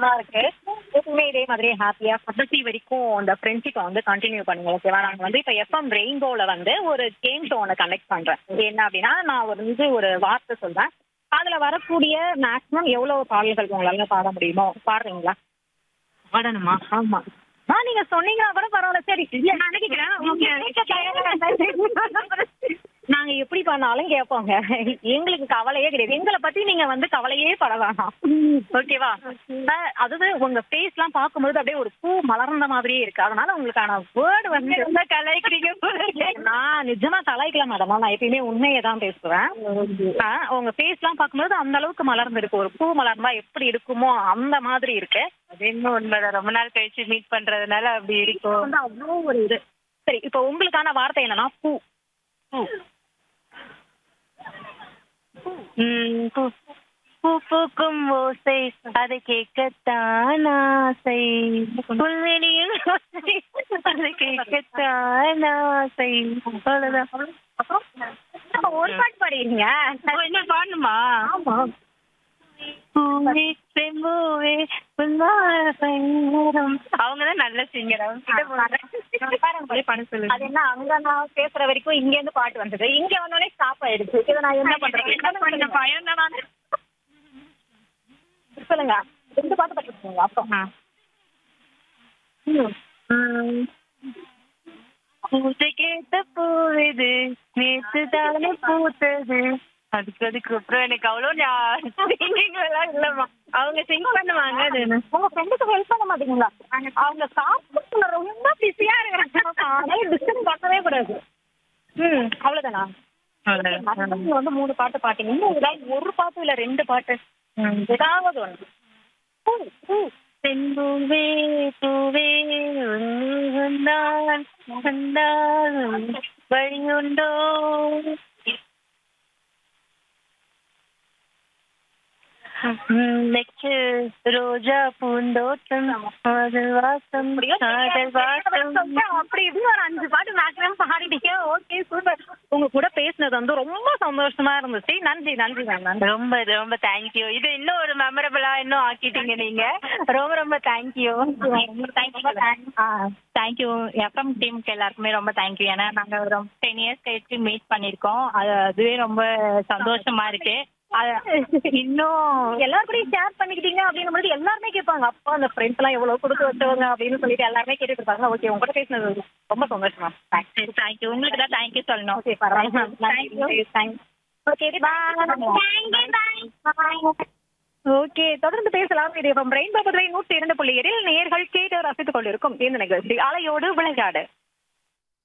சந்தோஷமா இருக்கு எப்பவுமே இதே மாதிரி ஹாப்பியா கடைசி வரைக்கும் அந்த ஃப்ரெண்ட்ஷிப்பை வந்து கண்டினியூ பண்ணுங்க ஓகேவா நாங்க வந்து இப்ப எஃப்எம் ரெயின்போல வந்து ஒரு கேம் ஷோ ஒன்று கண்டக்ட் பண்றேன் என்ன அப்படின்னா நான் ஒரு வந்து ஒரு வார்த்தை சொல்றேன் அதுல வரக்கூடிய மேக்ஸிமம் எவ்வளவு பாடல்கள் உங்களால பாட முடியுமோ பாடுறீங்களா பாடணுமா ஆமா ஆ நீங்க சொன்னீங்கன்னா கூட பரவாயில்ல சரி நான் நினைக்கிறேன் நாங்க எப்படி பண்ணாலும் கேட்போங்க எங்களுக்கு கவலையே கிடையாது எங்களை பத்தி நீங்க வந்து கவலையே பட வேணாம் ஓகேவா அஹ் அதாவது உங்க ஃபேஸ் எல்லாம் பார்க்கும்போது அப்படியே ஒரு பூ மலர்ந்த மாதிரியே இருக்கு அதனால உங்களுக்கான வேர்டு வந்து ரொம்ப கலாய்க்கிறீங்க போல இருக்கு. நான் நிஜமா கலாய்க்கல மேடம் நான் எப்பயுமே உண்மையை தான் பேசுவேன் ஆஹ் உங்க ஃபேஸ் எல்லாம் பார்க்கும்போது அந்த அளவுக்கு மலர்ந்து இருக்கு ஒரு பூ மலர்ந்தா எப்படி இருக்குமோ அந்த மாதிரி இருக்கு அது என்ன உண்மைதான் ரொம்ப நாள் கழிச்சு மீட் பண்றதுனால அப்படி இருக்கும் வந்து அவ்வளோ ஒரு இது சரி இப்போ உங்களுக்கான வார்த்தை என்னன்னா பூ பூ உம் பூ பூ பூக்கும் ஓசை அதை கேட்கத்தான் ஆசை புல்வெளியும் ஓசை அதை கேட்கத்தான் ஆசை அவ்வளவுதான் அப்ப ஒரு பாட்டு பாடிடுங்க ஓ, என்ன பாடணுமா ஆமா பூவே செம்பூவே அவங்க தான் நல்ல சிங்கர் அவங்க பண்ண சொல்லுங்க அது என்ன அங்க நான் பேசுற வரைக்கும் இங்க இருந்து பாட்டு வந்தது இங்க வந்தோடனே ஸ்டாப் ஆயிடுச்சு இதை நான் என்ன பண்றது என்ன பண்ண பயம் தான் நானு. சொல்லுங்க ரெண்டு பாட்டு பாட்டுருக்கீங்க அப்புறம் ஆ. உம். பூத்தை கேட்ட பூவிது நேத்து தானே பூத்தது அதுக்கு அதுக்கு அப்புறம் எனக்கு அவ்வளோ சிங்கிங் எல்லாம் இல்லம்மா அவங்க சிங் பண்ணுவாங்க அது என்ன? உங்க ஃப்ரெண்டுக்கு ஹெல்ப் பண்ண மாட்டீங்களா அவங்க சாப்பிட்டு ரொம்ப பிஸியா இருக்கிறாங்க டிஸ்டர்ப் பண்ணவே கூடாது ம் அவ்வளவுதானா அவ்வளவுதான். நீங்க வந்து மூணு பாட்டு பாட்டீங்க இன்னும் ஏதாவது ஒரு பாட்டு இல்ல ரெண்டு பாட்டு ம். ஏதாவது ஒண்ணு பூ, பூ. செம்பூவே பூவே உன்னை வந்தான் வந்தால் வழியுண்டோ நெக்ஸ்ட் ரோஜா பூந்தோட்டம் அது வாசம் காதல் வாசம் அப்படி இப்படி ஒரு அஞ்சு பாட்டு மேக்ஸிமம் பாடிட்டீங்க ஓகே சூப்பர் உங்க கூட பேசினது வந்து ரொம்ப சந்தோஷமா இருந்துச்சு நன்றி நன்றி மேம் நன்றி ரொம்ப ரொம்ப தேங்க்யூ இது இன்னும் ஒரு மெமரபிளா இன்னும் ஆக்கிட்டீங்க நீங்க ரொம்ப ரொம்ப தேங்க்யூ தேங்க்யூ எஃப்எம் டீமுக்கு எல்லாருக்குமே ரொம்ப தேங்க்யூ ஏன்னா நாங்க ஒரு டென் இயர்ஸ் கழிச்சு மீட் பண்ணிருக்கோம் அது அதுவே ரொம்ப சந்தோஷமா இருக்கு அது இன்னும் எல்லாரும் கூடயும் ஷேர் பண்ணிக்கிட்டீங்க அப்படின்னும் போது எல்லாருமே கேட்பாங்க அப்பா அந்த ஃப்ரெண்ட்ஸ் எல்லாம் எவ்வளவு கொடுத்து வச்சவங்க அப்படின்னு சொல்லிட்டு எல்லாருமே கேட்டுட்டு இருப்பாங்க ஓகே உங்க கூட பேசினது ரொம்ப சந்தோஷமா தேங்க்ஸ் தேங்க்யூ உங்களுக்கு தான் தேங்க்யூ சொல்லணும் ஓகே பரவாயில்ல ma'am thank you thanks okay bye okay தொடர்ந்து பேசலாம் இது ரெயின்போ புதுவை நூற்றி இரண்டு புள்ளி ஏழில் நேர்கள் கேட்டு ரசித்துக் கொண்டிருக்கும் இந்த நிகழ்ச்சி அலையோடு விளையாடு